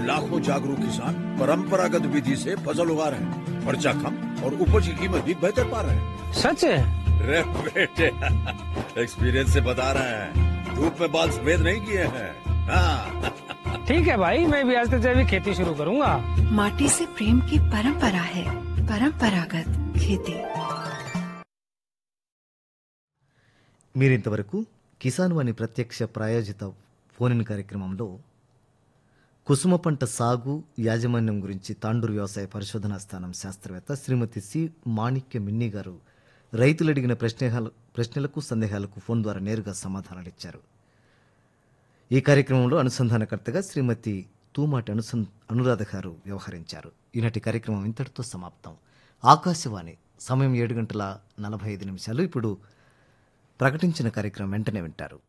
लाखों जागरूक किसान परंपरागत विधि से फसल उगा रहे हैं खर्चा कम और उपज की कीमत भी बेहतर पा रहे हैं सच है रे बेटे एक्सपीरियंस से बता रहे हैं धूप में बाल सफेद नहीं किए हैं हाँ ठीक है भाई मैं भी आज से जैविक खेती शुरू करूंगा माटी से प्रेम की परंपरा है परंपरागत खेती మీరింతవరకు కిసాన్ వాణి ప్రత్యక్ష ప్రాయోజిత ఫోన్ ఇన్ కార్యక్రమంలో కుసుమ పంట సాగు యాజమాన్యం గురించి తాండూరు వ్యవసాయ పరిశోధనా స్థానం శాస్త్రవేత్త శ్రీమతి సి మాణిక్య మిన్ని గారు రైతులు అడిగిన ప్రశ్నల ప్రశ్నలకు సందేహాలకు ఫోన్ ద్వారా నేరుగా సమాధానాలు ఇచ్చారు ఈ కార్యక్రమంలో అనుసంధానకర్తగా శ్రీమతి తూమాటి అనుసం అనురాధ గారు వ్యవహరించారు ఈనాటి కార్యక్రమం ఇంతటితో సమాప్తం ఆకాశవాణి సమయం ఏడు గంటల నలభై ఐదు నిమిషాలు ఇప్పుడు ప్రకటించిన కార్యక్రమం వెంటనే వింటారు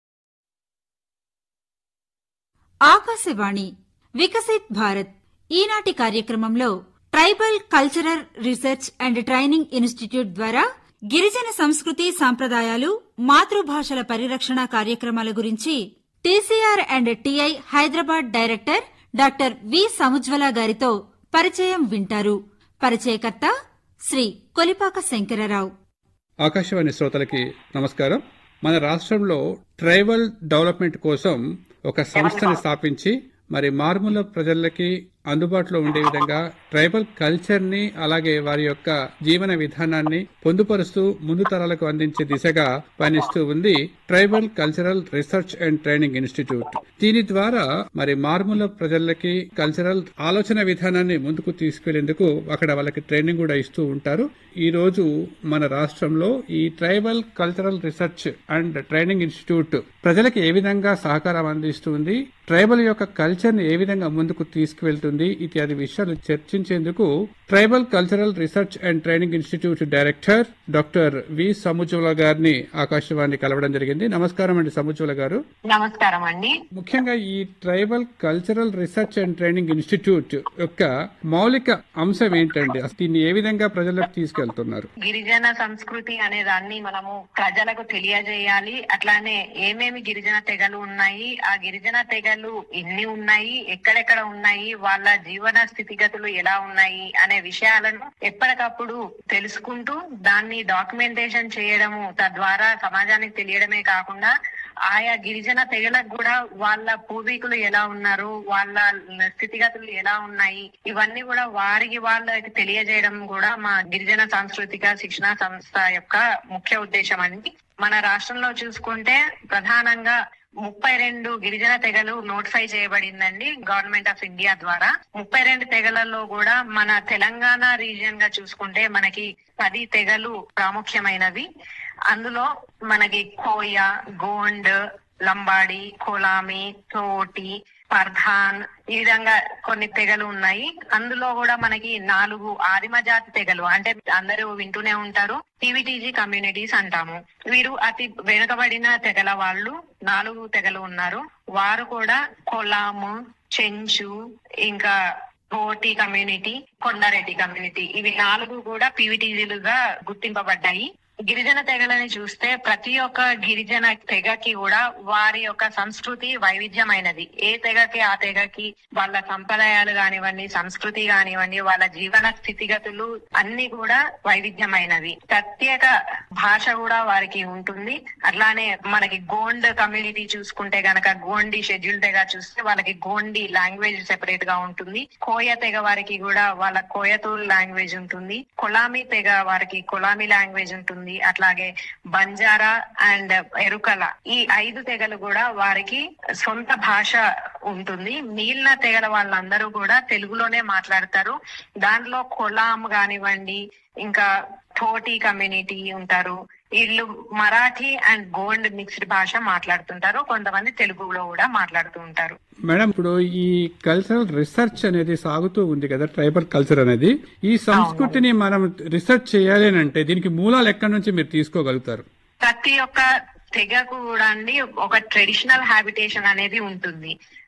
ఆకాశవాణి వికసిత్ భారత్ ఈనాటి కార్యక్రమంలో tribal cultural research and training institute ద్వారా గిరిజన సంస్కృతి సాంప్రదాయాలు మాతృభాషల పరిరక్షణ కార్యక్రమాల గురించి TCR and TI Hyderabad director doctor V Samujwala గారితో పరిచయం వింటారు పరిచయకర్త శ్రీ కొలిపాక శంకరరావు ఆకాశవాణి శ్రోతలకి నమస్కారం మన రాష్ట్రంలో ట్రైబల్ డెవలప్మెంట్ కోసం ఒక సంస్థని స్థాపించి మరి మారుమూల ప్రజలకి అందుబాటులో ఉండే విధంగా ట్రైబల్ కల్చర్ ని అలాగే వారి యొక్క జీవన విధానాన్ని పొందుపరుస్తూ ముందు తరాలకు అందించే దిశగా పయనిస్తూ ఉంది tribal cultural research and training institute దీని ద్వారా మరి మారుమూల ప్రజలకి కల్చరల్ ఆలోచన విధానాన్ని ముందుకు తీసుకెళ్లేందుకు అక్కడ వాళ్ళకి ట్రైనింగ్ కూడా ఇస్తూ ఉంటారు ఈ రోజు మన రాష్ట్రంలో ఈ tribal cultural research and training institute ప్రజలకు ఏ విధంగా సహకారం అందిస్తుంది ట్రైబల్ యొక్క కల్చర్ ని ఏ విధంగా ముందుకు తీసుకువెళ్తుంది ఇత్యాది విషయాలు చర్చించేందుకు tribal cultural research and training institute director doctor V Samujwala గారిని ఆకాశవాణి కలవడం జరిగింది నమస్కారం అండి సముజ్వల గారు నమస్కారం అండి ముఖ్యంగా ఈ tribal cultural research and training institute యొక్క మౌలిక అంశం ఏంటండి అసలు దీన్ని ఏ విధంగా ప్రజలకు తీసుకెళ్తున్నారు గిరిజన సంస్కృతి అనే దాన్ని మనము ప్రజలకు తెలియజేయాలి అట్లానే ఏమేమి గిరిజన తెగలు ఉన్నాయి ఆ గిరిజన తెగలు ఎన్ని ఉన్నాయి ఎక్కడెక్కడ ఉన్నాయి వాళ్ళ జీవన స్థితిగతులు ఎలా ఉన్నాయి అనే విషయాలను ఎప్పటికప్పుడు తెలుసుకుంటూ దాన్ని డాక్యుమెంటేషన్ చేయడము తద్వారా సమాజానికి తెలియడమే కాకుండా ఆయా గిరిజన తెగలకు కూడా వాళ్ళ పూర్వీకులు ఎలా ఉన్నారు వాళ్ళ స్థితిగతులు ఎలా ఉన్నాయి ఇవన్నీ కూడా వారికి వాళ్ళకి తెలియజేయడం కూడా మా గిరిజన సాంస్కృతిక శిక్షణ సంస్థ యొక్క ముఖ్య ఉద్దేశం అండి మన రాష్ట్రంలో చూసుకుంటే ప్రధానంగా ముప్పై రెండు గిరిజన తెగలు నోటిఫై చేయబడిందండి గవర్నమెంట్ ఆఫ్ ఇండియా ద్వారా ముప్పై రెండు తెగలలో కూడా మన తెలంగాణ రీజియన్ గా చూసుకుంటే మనకి పది తెగలు ప్రాముఖ్యమైనవి అందులో మనకి కోయ గోండ్ లంబాడి కొలామి తోటి పర్ధాన్ ఈ విధంగా కొన్ని తెగలు ఉన్నాయి అందులో కూడా మనకి నాలుగు ఆదిమ జాతి తెగలు అంటే అందరూ వింటూనే ఉంటారు టీవీటీజీ కమ్యూనిటీస్ అంటాము వీరు అతి వెనుకబడిన తెగల వాళ్ళు నాలుగు తెగలు ఉన్నారు వారు కూడా కొలాము చెంచు ఇంకా కోటి కమ్యూనిటీ కొండారెడ్డి కమ్యూనిటీ ఇవి నాలుగు కూడా పీవీటీజీలుగా గుర్తింపబడ్డాయి గిరిజన తెగలని చూస్తే ప్రతి ఒక్క గిరిజన తెగకి కూడా వారి యొక్క సంస్కృతి వైవిధ్యమైనది ఏ తెగకి ఆ తెగకి వాళ్ళ సంప్రదాయాలు కానివ్వండి సంస్కృతి కానివ్వండి వాళ్ళ జీవన స్థితిగతులు అన్ని కూడా వైవిధ్యమైనవి ప్రత్యేక భాష కూడా వారికి ఉంటుంది అట్లానే మనకి గోండ్ కమ్యూనిటీ చూసుకుంటే గనక గోండి షెడ్యూల్ తెగ చూస్తే వాళ్ళకి గోండి లాంగ్వేజ్ సెపరేట్ గా ఉంటుంది కోయ తెగ వారికి కూడా వాళ్ళ కోయతూరు లాంగ్వేజ్ ఉంటుంది కొలామి తెగ వారికి కొలామి లాంగ్వేజ్ ఉంటుంది అట్లాగే బంజారా అండ్ ఎరుకల ఈ ఐదు తెగలు కూడా వారికి సొంత భాష ఉంటుంది మిగిలిన తెగల వాళ్ళందరూ కూడా తెలుగులోనే మాట్లాడతారు దాంట్లో కొలాం కానివ్వండి ఇంకా థోటి కమ్యూనిటీ ఉంటారు వీళ్ళు మరాఠీ అండ్ గోండ్ మిక్స్డ్ భాష మాట్లాడుతుంటారు కొంతమంది తెలుగులో కూడా మాట్లాడుతూ ఉంటారు మేడం ఇప్పుడు ఈ కల్చరల్ రీసెర్చ్ అనేది సాగుతూ ఉంది కదా ట్రైబల్ కల్చర్ అనేది ఈ సంస్కృతిని మనం రీసెర్చ్ చేయాలి అని అంటే దీనికి మూలాలు ఎక్కడి నుంచి మీరు తీసుకోగలుగుతారు ప్రతి ఒక్క తెగకు కూడా అండి ఒక ట్రెడిషనల్ హ్యాబిటేషన్ అనేది ఉంటుంది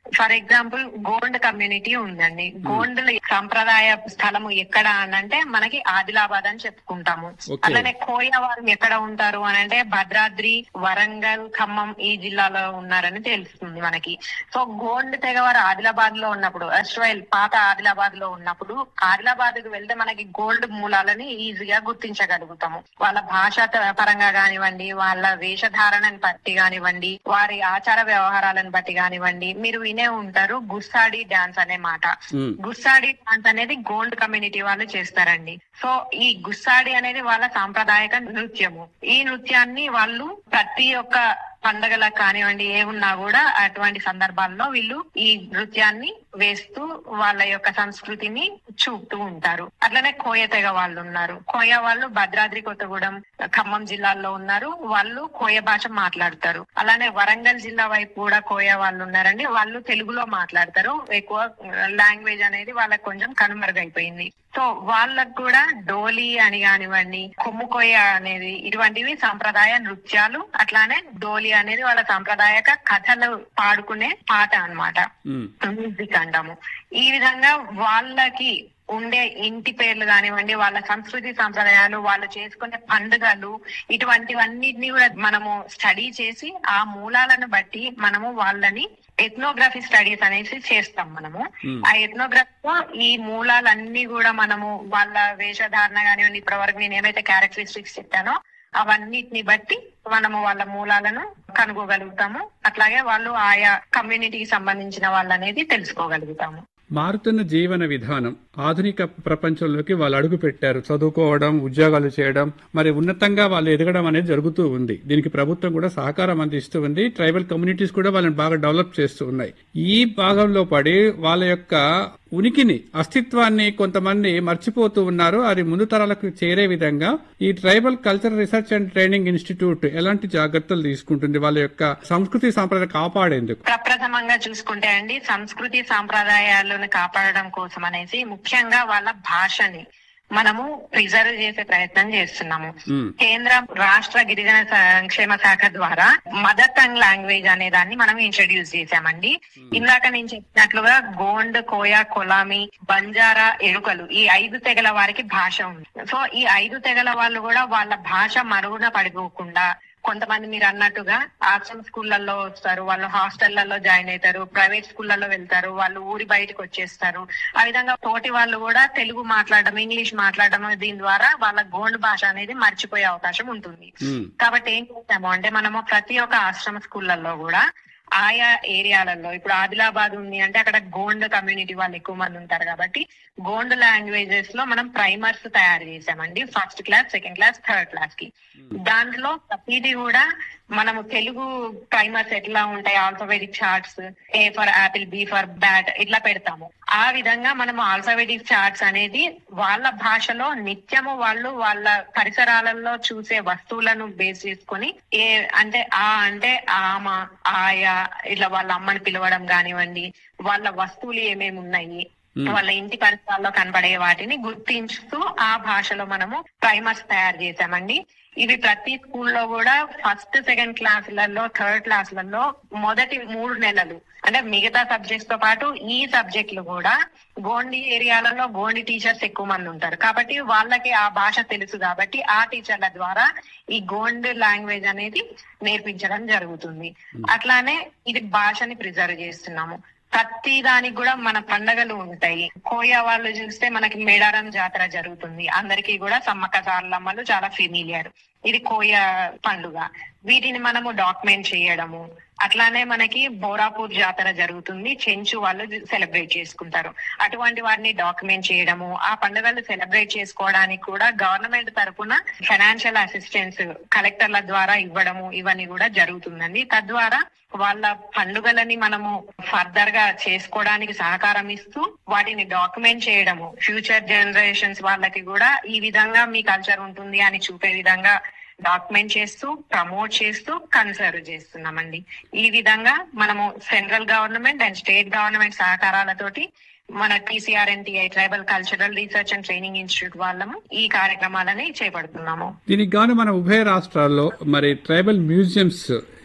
ఫర్ ఎగ్జాంపుల్ గోండ్ కమ్యూనిటీ ఉందండి గోండ్ సంప్రదాయ స్థలము ఎక్కడ అని అంటే మనకి ఆదిలాబాద్ అని చెప్పుకుంటాము Okay. అలానే కోయ వారు ఎక్కడ ఉంటారు అని అంటే భద్రాద్రి వరంగల్ ఖమ్మం ఈ జిల్లాలో ఉన్నారని తెలుస్తుంది మనకి సో గోండ్ తెగవారు ఆదిలాబాద్ లో ఉన్నప్పుడు అస్ట్రైల్ పాత ఆదిలాబాద్ లో ఉన్నప్పుడు ఆదిలాబాద్ కు వెళ్తే మనకి గోల్డ్ మూలాలని ఈజీగా గుర్తించగలుగుతాము వాళ్ళ భాష త- పరంగా కానివ్వండి వాళ్ళ వేషధారణని బట్టి కానివ్వండి వారి ఆచార వ్యవహారాలను బట్టి కానివ్వండి మీరు వినే ఉంటారు గుస్సాడి డాన్స్ అనే మాట మ్మ్. గుస్సాడి డాన్స్ అనేది గోల్డ్ కమ్యూనిటీ వాళ్ళు చేస్తారండి సో ఈ గుస్సాడి అనేది వాళ్ళ సాంప్రదాయక నృత్యము ఈ నృత్యాన్ని వాళ్ళు ప్రతి ఒక్క పండగలకు కానివ్వండి ఏమున్నా కూడా అటువంటి సందర్భాల్లో వీళ్ళు ఈ నృత్యాన్ని వేస్తూ వాళ్ళ యొక్క సంస్కృతిని చూపుతూ ఉంటారు అట్లనే కోయ తెగ వాళ్ళు ఉన్నారు కోయ వాళ్ళు భద్రాద్రి కొత్తగూడెం ఖమ్మం జిల్లాల్లో ఉన్నారు వాళ్ళు కోయ భాష మాట్లాడతారు అలానే వరంగల్ జిల్లా వైపు కూడా కోయ వాళ్ళు ఉన్నారండి వాళ్ళు తెలుగులో మాట్లాడతారు ఎక్కువ లాంగ్వేజ్ అనేది వాళ్ళకి కొంచెం కనుమరుగైపోయింది సో వాళ్ళకు కూడా డోలి అని కానివ్వండి కొమ్ము కోయ అనేది ఇటువంటివి సాంప్రదాయ నృత్యాలు అట్లానే డోలి అనేది వాళ్ళ సాంప్రదాయక కథలు పాడుకునే పాట అన్నమాట మ్మ్. మ్యూజిక్ అంటాము ఈ విధంగా వాళ్ళకి ఉండే ఇంటి పేర్లు కానివ్వండి వాళ్ళ సంస్కృతి సంప్రదాయాలు వాళ్ళు చేసుకునే పండుగలు ఇటువంటివన్నిటిని కూడా మనము స్టడీ చేసి ఆ మూలాలను బట్టి మనము వాళ్ళని ఎథ్నోగ్రఫీ స్టడీస్ అనేసి చేస్తాం మనము ఆ ఎథ్నోగ్రఫీలో ఈ మూలాలన్నీ కూడా మనము వాళ్ళ వేషధారణ కానివ్వండి ఇప్పటి వరకు నేను ఏమైతే క్యారెక్టరిస్టిక్స్ చెప్పానో అవన్నిటిని బట్టి మనము వాళ్ళ మూలాలను కనుగోగలుగుతాము అట్లాగే వాళ్ళు ఆయా కమ్యూనిటీకి సంబంధించిన వాళ్ళు అనేది తెలుసుకోగలుగుతాము మారుతున్న జీవన విధానం ఆధునిక ప్రపంచంలోకి వాళ్ళు అడుగు పెట్టారు చదువుకోవడం ఉద్యోగాలు చేయడం మరి ఉన్నతంగా వాళ్ళు ఎదగడం అనేది జరుగుతూ ఉంది దీనికి ప్రభుత్వం కూడా సహకారం అందిస్తూ ఉంది ట్రైబల్ కమ్యూనిటీస్ కూడా వాళ్ళని బాగా డెవలప్ చేస్తూ ఉన్నాయి ఈ భాగంలో పడి వాళ్ళ యొక్క ఉనికిని అస్తిత్వాన్ని కొంతమంది మర్చిపోతూ ఉన్నారు అది ముందు తరాలకు చేరే విధంగా ఈ tribal cultural research and training institute ఎలాంటి జాగ్రత్తలు తీసుకుంటుంది వాళ్ళ యొక్క సంస్కృతి సాంప్రదాయం కాపాడేందుకు ప్రప్రథమంగా చూసుకుంటే అండి సంస్కృతి సాంప్రదాయాలను కాపాడడం కోసం అనేసి ముఖ్యంగా వాళ్ళ భాషని మనము ప్రిజర్వ్ చేసే ప్రయత్నం చేస్తున్నాము మ్మ్. కేంద్ర రాష్ట్ర గిరిజన సంక్షేమ శాఖ ద్వారా మదర్ టంగ్ లాంగ్వేజ్ అనే దాన్ని మనం ఇంట్రడ్యూస్ చేశామండి ఇందాక నేను చెప్పినట్లుగా గోండ్ కోయ కొలామి బంజారా ఎరుకలు ఈ ఐదు తెగల వారికి భాష ఉంది సో ఈ ఐదు తెగల వాళ్ళు కూడా వాళ్ళ భాష మరుగున పడిపోకుండా కొంతమంది మీరు అన్నట్టుగా ఆశ్రమ స్కూళ్ళల్లో వస్తారు వాళ్ళు హాస్టళ్లలో జాయిన్ అవుతారు ప్రైవేట్ స్కూళ్ళలో వెళ్తారు వాళ్ళు ఊరి బయటకు వచ్చేస్తారు ఆ విధంగా తోటి వాళ్ళు కూడా తెలుగు మాట్లాడడం ఇంగ్లీష్ మాట్లాడడం దీని ద్వారా వాళ్ళ గోండ్ భాష అనేది మర్చిపోయే అవకాశం ఉంటుంది మ్మ్. కాబట్టి ఏం చేస్తాము అంటే మనము ప్రతి ఒక్క ఆశ్రమ స్కూళ్ళల్లో కూడా ఆయా ఏరియాలలో ఇప్పుడు ఆదిలాబాద్ ఉంది అంటే అక్కడ గోండ్ కమ్యూనిటీ వాళ్ళు ఎక్కువ మంది ఉంటారు కాబట్టి గోండ్ లాంగ్వేజెస్ లో మనం ప్రైమర్స్ తయారు చేసామండి first class second class third class కి దాంట్లో ప్రతిదీ కూడా మనము తెలుగు ప్రైమర్స్ ఎట్లా ఉంటాయి alphabetic charts A for apple B for bat ఇట్లా పెడతాము ఆ విధంగా మనము ఆల్ఫాబెటిక్ చార్ట్స్ అనేది వాళ్ళ భాషలో నిత్యము వాళ్ళు వాళ్ళ పరిసరాలలో చూసే వస్తువులను బేస్ చేసుకొని ఏ అంటే ఆ అంటే ఆమ ఆయా ఇట్లా వాళ్ళ అమ్మని పిలవడం కానివ్వండి వాళ్ళ వస్తువులు ఏమేమి ఉన్నాయి వాళ్ళ ఇంటి పరిసరాల్లో కనబడే వాటిని గుర్తించుతూ ఆ భాషలో మనము ప్రైమర్స్ తయారు చేశామండి ఇవి ప్రతి స్కూల్లో కూడా ఫస్ట్ సెకండ్ క్లాసులలో థర్డ్ క్లాసులలో మొదటి మూడు నెలలు అంటే మిగతా సబ్జెక్ట్స్ తో పాటు ఈ సబ్జెక్టులు కూడా గోండి ఏరియాలలో గోండి టీచర్స్ ఎక్కువ మంది ఉంటారు కాబట్టి వాళ్ళకి ఆ భాష తెలుసు కాబట్టి ఆ టీచర్ల ద్వారా ఈ గోండ్ లాంగ్వేజ్ అనేది నేర్పించడం జరుగుతుంది అట్లానే ఇది భాషని ప్రిజర్వ్ చేస్తున్నాము ప్రతి దానికి కూడా మన పండగలు ఉంటాయి కోయా వాళ్ళు చూస్తే మనకి మేడారం జాతర జరుగుతుంది అందరికీ కూడా సమ్మక్క సారలమ్మలు చాలా ఫెమిలియర్ ఇది కోయ పండుగ వీటిని మనము డాక్యుమెంట్ చేయడము అట్లానే మనకి బోరాపూర్ జాతర జరుగుతుంది చెంచు వాళ్ళు సెలబ్రేట్ చేసుకుంటారు అటువంటి వారిని డాక్యుమెంట్ చేయడము ఆ పండుగలు సెలబ్రేట్ చేసుకోవడానికి కూడా గవర్నమెంట్ తరపున ఫైనాన్షియల్ అసిస్టెన్స్ కలెక్టర్ల ద్వారా ఇవ్వడము ఇవన్నీ కూడా జరుగుతుందండి తద్వారా వాళ్ళ పండుగలని మనము ఫర్దర్ గా చేసుకోవడానికి సహకారం ఇస్తూ వాటిని డాక్యుమెంట్ చేయడము ఫ్యూచర్ జనరేషన్స్ వాళ్ళకి కూడా ఈ విధంగా మీ కల్చర్ ఉంటుంది అని చూపే విధంగా డాక్యుమెంట్ చేస్తూ ప్రమోట్ చేస్తూ కన్సర్వ్ చేస్తున్నామండి ఈ విధంగా మనము central government and state government సహకారాలతోటి మన TCRNTI tribal cultural research and training institute వాళ్ళము ఈ కార్యక్రమాలని చేపడుతున్నాము దీనికి గాను మన ఉభయ రాష్ట్రాల్లో మరి ట్రైబల్ మ్యూజియంస్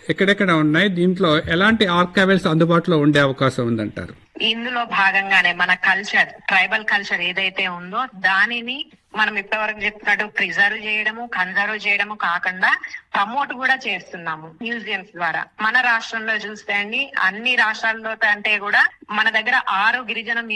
ఎక్కడెక్కడ ఉన్నాయి దీంట్లో ఎలాంటి ఆర్కైవల్స్ అందుబాటులో ఉండే అవకాశం ఉందంటారు ఇందులో భాగంగానే మన కల్చర్ ట్రైబల్ కల్చర్ ఏదైతే ఉందో దానిని మనం ఇప్పటివరకు చెప్పినట్టు ప్రిజర్వ్ చేయడము కన్జర్వ్ చేయడము కాకుండా ప్రమోట్ కూడా చేస్తున్నాము మ్యూజియంస్ ద్వారా మన రాష్ట్రంలో చూస్తే అండి అన్ని రాష్ట్రాల్లో కంటే కూడా మన దగ్గర ఆరు గిరిజన